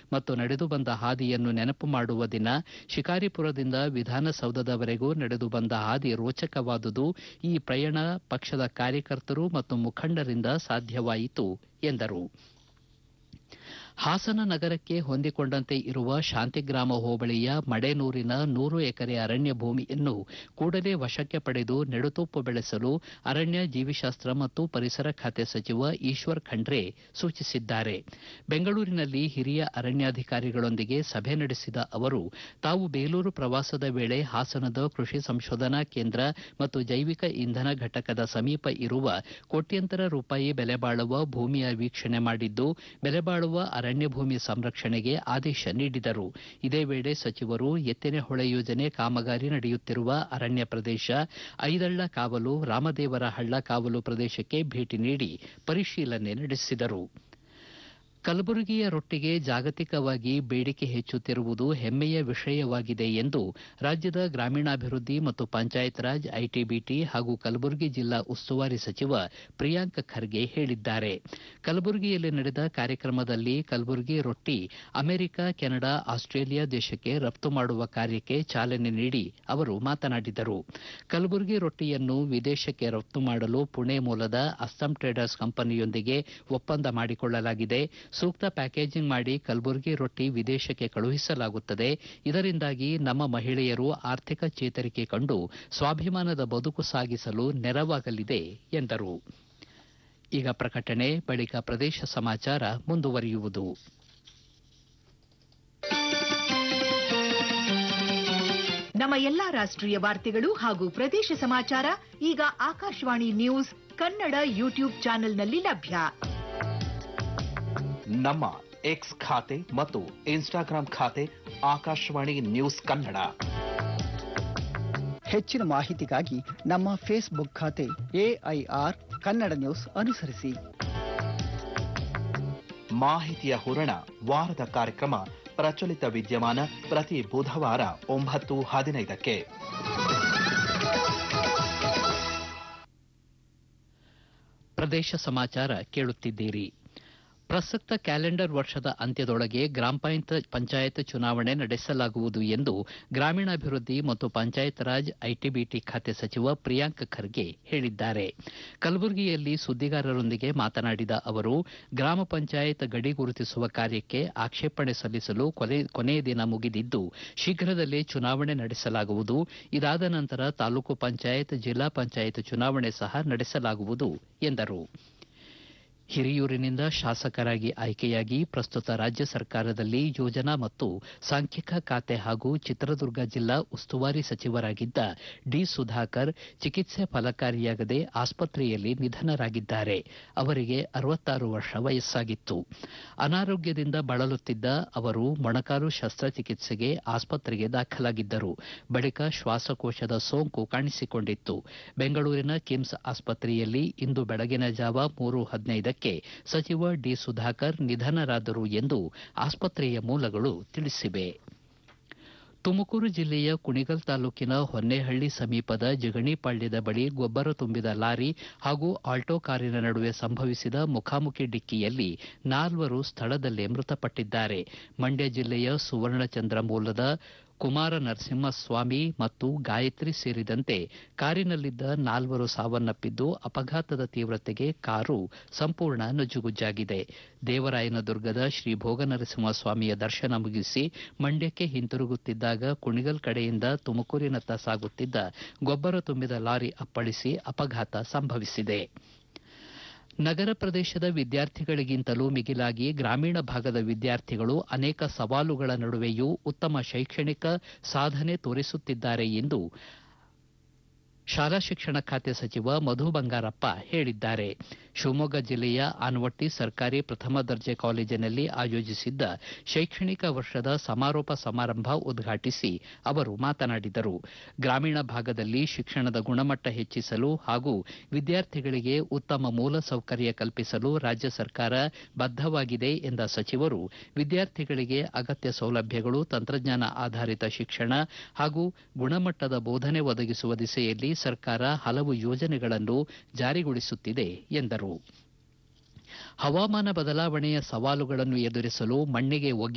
ಮತ್ತು ನಡೆದು ಬಂದ ಹಾದಿಯನ್ನು ನೆನಪು ಮಾಡುವ ದಿನ ಶಿಕಾರಿಪುರದಿಂದ ವಿಧಾನಸೌಧದವರೆಗೂ ನಡೆದು ಬಂದ ಹಾದಿ ರೋಚಕವಾದುದು ಈ ಪ್ರಯಾಣ ಪಕ್ಷದ ಕಾರ್ಯಕರ್ತರು ಮತ್ತು ಮುಖಂಡರಿಂದ ಸಾಧ್ಯವಾಯಿತು ಎಂದರು ಹಾಸನ ನಗರಕ್ಕೆ ಹೊಂದಿಕೊಂಡಂತೆ ಇರುವ ಶಾಂತಿಗ್ರಾಮ ಹೋಬಳಿಯ ಮಡೆನೂರಿನ ನೂರು ಎಕರೆ ಅರಣ್ಯ ಭೂಮಿಯನ್ನು ಕೂಡಲೇ ವಶಕ್ಕೆ ಪಡೆದು ನೆಡುತೋಪು ಬೆಳೆಸಲು ಅರಣ್ಯ ಜೀವಿಶಾಸ್ತ್ರ ಮತ್ತು ಪರಿಸರ ಖಾತೆ ಸಚಿವ ಈಶ್ವರ್ ಖಂಡ್ರೆ ಸೂಚಿಸಿದ್ದಾರೆ ಬೆಂಗಳೂರಿನಲ್ಲಿ ಹಿರಿಯ ಅರಣ್ಯಾಧಿಕಾರಿಗಳೊಂದಿಗೆ ಸಭೆ ನಡೆಸಿದ ಅವರು ತಾವು ಬೇಲೂರು ಪ್ರವಾಸದ ವೇಳೆ ಹಾಸನದ ಕೃಷಿ ಸಂಶೋಧನಾ ಕೇಂದ್ರ ಮತ್ತು ಜೈವಿಕ ಇಂಧನ ಘಟಕದ ಸಮೀಪ ಇರುವ ಕೋಟ್ಯಂತರ ರೂಪಾಯಿ ಬೆಲೆ ಬಾಳುವ ಭೂಮಿಯ ವೀಕ್ಷಣೆ ಮಾಡಿದ್ದು ಬೆಲೆ ಬಾಳುವ ಅರಣ್ಯ ಭೂಮಿ ಸಂರಕ್ಷಣೆಗೆ ಆದೇಶ ನೀಡಿದರು ಇದೇ ವೇಳೆ ಸಚಿವರು ಎತ್ತಿನಹೊಳೆ ಯೋಜನೆ ಕಾಮಗಾರಿ ನಡೆಯುತ್ತಿರುವ ಅರಣ್ಯ ಪ್ರದೇಶ ಐದಳ್ಳ ಕಾವಲು ರಾಮದೇವರ ಹಳ್ಳ ಕಾವಲು ಪ್ರದೇಶಕ್ಕೆ ಭೇಟಿ ನೀಡಿ ಪರಿಶೀಲನೆ ನಡೆಸಿದರು ಕಲಬುರಗಿಯ ರೊಟ್ಟಿಗೆ ಜಾಗತಿಕವಾಗಿ ಬೇಡಿಕೆ ಹೆಚ್ಚುತ್ತಿರುವುದು ಹೆಮ್ಮೆಯ ವಿಷಯವಾಗಿದೆ ಎಂದು ರಾಜ್ಯದ ಗ್ರಾಮೀಣಾಭಿವೃದ್ಧಿ ಮತ್ತು ಪಂಚಾಯತ್ ರಾಜ್ ಐಟಿಬಿಟಿ ಹಾಗೂ ಕಲಬುರಗಿ ಜಿಲ್ಲಾ ಉಸ್ತುವಾರಿ ಸಚಿವ ಪ್ರಿಯಾಂಕ್ ಖರ್ಗೆ ಹೇಳಿದ್ದಾರೆ ಕಲಬುರಗಿಯಲ್ಲಿ ನಡೆದ ಕಾರ್ಯಕ್ರಮದಲ್ಲಿ ಕಲಬುರಗಿ ರೊಟ್ಟಿ ಅಮೆರಿಕ ಕೆನಡಾ ಆಸ್ಟ್ರೇಲಿಯಾ ದೇಶಕ್ಕೆ ರಫ್ತು ಮಾಡುವ ಕಾರ್ಯಕ್ಕೆ ಚಾಲನೆ ನೀಡಿ ಅವರು ಮಾತನಾಡಿದರು ಕಲಬುರಗಿ ರೊಟ್ಟಿಯನ್ನು ವಿದೇಶಕ್ಕೆ ರಫ್ತು ಮಾಡಲು ಪುಣೆ ಮೂಲದ ಅಸ್ಸಾಂ ಟ್ರೇಡರ್ಸ್ ಕಂಪನಿಯೊಂದಿಗೆ ಒಪ್ಪಂದ ಮಾಡಿಕೊಳ್ಳಲಾಗಿದೆ ಸೂಕ್ತ ಪ್ಯಾಕೇಜಿಂಗ್ ಮಾಡಿ ಕಲಬುರಗಿ ರೊಟ್ಟಿ ವಿದೇಶಕ್ಕೆ ಕಳುಹಿಸಲಾಗುತ್ತದೆ ಇದರಿಂದಾಗಿ ನಮ್ಮ ಮಹಿಳೆಯರು ಆರ್ಥಿಕ ಚೇತರಿಕೆ ಕಂಡು ಸ್ವಾಭಿಮಾನದ ಬದುಕು ಸಾಗಿಸಲು ನೆರವಾಗಲಿದೆ ಎಂದರು ಈಗ ಪ್ರಕಟಣೆ ಬಳಿಕ ಪ್ರದೇಶ ಸಮಾಚಾರ ಮುಂದುವರಿಯುವುದು ನಮ್ಮ ಎಲ್ಲಾ ರಾಷ್ಟ್ರೀಯ ವಾರ್ತೆಗಳು ಹಾಗೂ ಪ್ರದೇಶ ಸಮಾಚಾರ ಈಗ ಆಕಾಶವಾಣಿ ನ್ಯೂಸ್ ಕನ್ನಡ ಯೂಟ್ಯೂಬ್ ಚಾನೆಲ್ನಲ್ಲಿ ಲಭ್ಯ ನಮ್ಮ ಎಕ್ಸ್ ಖಾತೆ ಮತ್ತು ಇನ್ಸ್ಟಾಗ್ರಾಂ ಖಾತೆ ಆಕಾಶವಾಣಿ ನ್ಯೂಸ್ ಕನ್ನಡ ಹೆಚ್ಚಿನ ಮಾಹಿತಿಗಾಗಿ ನಮ್ಮ ಫೇಸ್ಬುಕ್ ಖಾತೆ ಎಐಆರ್ ಕನ್ನಡ ನ್ಯೂಸ್ ಅನುಸರಿಸಿ ಮಾಹಿತಿಯ ಹೂರಣ ವಾರದ ಕಾರ್ಯಕ್ರಮ ಪ್ರಚಲಿತ ವಿದ್ಯಮಾನ ಪ್ರತಿ ಬುಧವಾರ ಒಂಬತ್ತು ಹದಿನೈದಕ್ಕೆ ಪ್ರದೇಶ ಸಮಾಚಾರ ಕೇಳುತ್ತಿದ್ದೀರಿ ಪ್ರಸಕ್ತ ಕ್ಯಾಲೆಂಡರ್ ವರ್ಷದ ಅಂತ್ಯದೊಳಗೆ ಗ್ರಾಮ ಪಂಚಾಯತ್ ಚುನಾವಣೆ ನಡೆಸಲಾಗುವುದು ಎಂದು ಗ್ರಾಮೀಣಾಭಿವೃದ್ಧಿ ಮತ್ತು ಪಂಚಾಯತ್ ರಾಜ್ ಐಟಿಬಿಟಿ ಖಾತೆ ಸಚಿವ ಪ್ರಿಯಾಂಕ್ ಖರ್ಗೆ ಹೇಳಿದ್ದಾರೆ ಕಲಬುರಗಿಯಲ್ಲಿ ಸುದ್ದಿಗಾರರೊಂದಿಗೆ ಮಾತನಾಡಿದ ಅವರು ಗ್ರಾಮ ಪಂಚಾಯತ್ ಗಡಿ ಗುರುತಿಸುವ ಕಾರ್ಯಕ್ಕೆ ಆಕ್ಷೇಪಣೆ ಸಲ್ಲಿಸಲು ಕೊನೆಯ ದಿನ ಮುಗಿದಿದ್ದು ಶೀಘ್ರದಲ್ಲೇ ಚುನಾವಣೆ ನಡೆಸಲಾಗುವುದು ಇದಾದ ನಂತರ ತಾಲೂಕು ಪಂಚಾಯತ್ ಜಿಲ್ಲಾ ಪಂಚಾಯತ್ ಚುನಾವಣೆ ಸಹ ನಡೆಸಲಾಗುವುದು ಎಂದರು ಹಿರಿಯೂರಿನಿಂದ ಶಾಸಕರಾಗಿ ಆಯ್ಕೆಯಾಗಿ ಪ್ರಸ್ತುತ ರಾಜ್ಯ ಸರ್ಕಾರದಲ್ಲಿ ಯೋಜನಾ ಮತ್ತು ಸಾಂಖ್ಯಿಕ ಖಾತೆ ಹಾಗೂ ಚಿತ್ರದುರ್ಗ ಜಿಲ್ಲಾ ಉಸ್ತುವಾರಿ ಸಚಿವರಾಗಿದ್ದ ಡಿ ಸುಧಾಕರ್ ಚಿಕಿತ್ಸೆ ಫಲಕಾರಿಯಾಗದೆ ಆಸ್ಪತ್ರೆಯಲ್ಲಿ ನಿಧನರಾಗಿದ್ದಾರೆ ಅವರಿಗೆ ಅರವತ್ತಾರು ವರ್ಷ ವಯಸ್ಸಾಗಿತ್ತು ಅನಾರೋಗ್ಯದಿಂದ ಬಳಲುತ್ತಿದ್ದ ಅವರು ಮೊಣಕಾಲು ಶಸ್ತ್ರಚಿಕಿತ್ಸೆಗೆ ಆಸ್ಪತ್ರೆಗೆ ದಾಖಲಾಗಿದ್ದರು ಬಳಿಕ ಶ್ವಾಸಕೋಶದ ಸೋಂಕು ಕಾಣಿಸಿಕೊಂಡಿತ್ತು ಬೆಂಗಳೂರಿನ ಕಿಮ್ಸ್ ಆಸ್ಪತ್ರೆಯಲ್ಲಿ ಇಂದು ಬೆಳಗಿನ ಜಾವ ಮೂರು ಹದಿನೈದಕ್ಕೆ ಸಚಿವ ಡಿ ಸುಧಾಕರ್ ನಿಧನರಾದರು ಎಂದು ಆಸ್ಪತ್ರೆಯ ಮೂಲಗಳು ತಿಳಿಸಿವೆ ತುಮಕೂರು ಜಿಲ್ಲೆಯ ಕುಣಿಗಲ್ ತಾಲೂಕಿನ ಹೊನ್ನೇಹಳ್ಳಿ ಸಮೀಪದ ಜಗಣಿಪಾಳ್ಯದ ಬಳಿ ಗೊಬ್ಬರ ತುಂಬಿದ ಲಾರಿ ಹಾಗೂ ಆಲ್ಟೋ ಕಾರಿನ ನಡುವೆ ಸಂಭವಿಸಿದ ಮುಖಾಮುಖಿ ಡಿಕ್ಕಿಯಲ್ಲಿ ನಾಲ್ವರು ಸ್ಥಳದಲ್ಲೇ ಮೃತಪಟ್ಟಿದ್ದಾರೆ ಮಂಡ್ಯ ಜಿಲ್ಲೆಯ ಸುವರ್ಣಚಂದ್ರ ಮೂಲದ ಕುಮಾರ ನರಸಿಂಹಸ್ವಾಮಿ ಮತ್ತು ಗಾಯತ್ರಿ ಸೇರಿದಂತೆ ಕಾರಿನಲ್ಲಿದ್ದ ನಾಲ್ವರು ಸಾವನ್ನಪ್ಪಿದ್ದು ಅಪಘಾತದ ತೀವ್ರತೆಗೆ ಕಾರು ಸಂಪೂರ್ಣ ನಜ್ಜುಗುಜ್ಜಾಗಿದೆ ದೇವರಾಯನದುರ್ಗದ ಶ್ರೀ ಭೋಗನರಸಿಂಹಸ್ವಾಮಿಯ ದರ್ಶನ ಮುಗಿಸಿ ಮಂಡ್ಯಕ್ಕೆ ಹಿಂತಿರುಗುತ್ತಿದ್ದಾಗ ಕುಣಿಗಲ್ ಕಡೆಯಿಂದ ತುಮಕೂರಿನತ್ತ ಸಾಗುತ್ತಿದ್ದ ಗೊಬ್ಬರ ತುಂಬಿದ ಲಾರಿ ಅಪ್ಪಳಿಸಿ ಅಪಘಾತ ಸಂಭವಿಸಿದೆ ನಗರ ಪ್ರದೇಶದ ವಿದ್ಯಾರ್ಥಿಗಳಿಗಿಂತಲೂ ಮಿಗಿಲಾಗಿ ಗ್ರಾಮೀಣ ಭಾಗದ ವಿದ್ಯಾರ್ಥಿಗಳು ಅನೇಕ ಸವಾಲುಗಳ ನಡುವೆಯೂ ಉತ್ತಮ ಶೈಕ್ಷಣಿಕ ಸಾಧನೆ ತೋರಿಸುತ್ತಿದ್ದಾರೆ ಎಂದು ಶಾಲಾ ಶಿಕ್ಷಣ ಖಾತೆ ಸಚಿವ ಮಧು ಬಂಗಾರಪ್ಪ ಹೇಳಿದ್ದಾರೆ ಶಿವಮೊಗ್ಗ ಜಿಲ್ಲೆಯ ಆನವಟ್ಟಿ ಸರ್ಕಾರಿ ಪ್ರಥಮ ದರ್ಜೆ ಕಾಲೇಜಿನಲ್ಲಿ ಆಯೋಜಿಸಿದ್ದ ಶೈಕ್ಷಣಿಕ ವರ್ಷದ ಸಮಾರೋಪ ಸಮಾರಂಭ ಉದ್ಘಾಟಿಸಿ ಅವರು ಮಾತನಾಡಿದರು ಗ್ರಾಮೀಣ ಭಾಗದಲ್ಲಿ ಶಿಕ್ಷಣದ ಗುಣಮಟ್ಟ ಹೆಚ್ಚಿಸಲು ಹಾಗೂ ವಿದ್ಯಾರ್ಥಿಗಳಿಗೆ ಉತ್ತಮ ಮೂಲ ಸೌಕರ್ಯ ಕಲ್ಪಿಸಲು ರಾಜ್ಯ ಸರ್ಕಾರ ಬದ್ದವಾಗಿದೆ ಎಂದ ಸಚಿವರು ವಿದ್ಯಾರ್ಥಿಗಳಿಗೆ ಅಗತ್ಯ ಸೌಲಭ್ಯಗಳು ತಂತ್ರಜ್ಞಾನ ಆಧಾರಿತ ಶಿಕ್ಷಣ ಹಾಗೂ ಗುಣಮಟ್ಟದ ಬೋಧನೆ ಒದಗಿಸುವ ದಿಸೆಯಲ್ಲಿ ಸರ್ಕಾರ ಹಲವು ಯೋಜನೆಗಳನ್ನು ಜಾರಿಗೊಳಿಸುತ್ತಿದೆ ಎಂದರು ಹವಾಮಾನ ಬದಲಾವಣೆಯ ಸವಾಲುಗಳನ್ನು ಎದುರಿಸಲು ಮಣ್ಣಿಗೆ ಒಗ್ಗಿ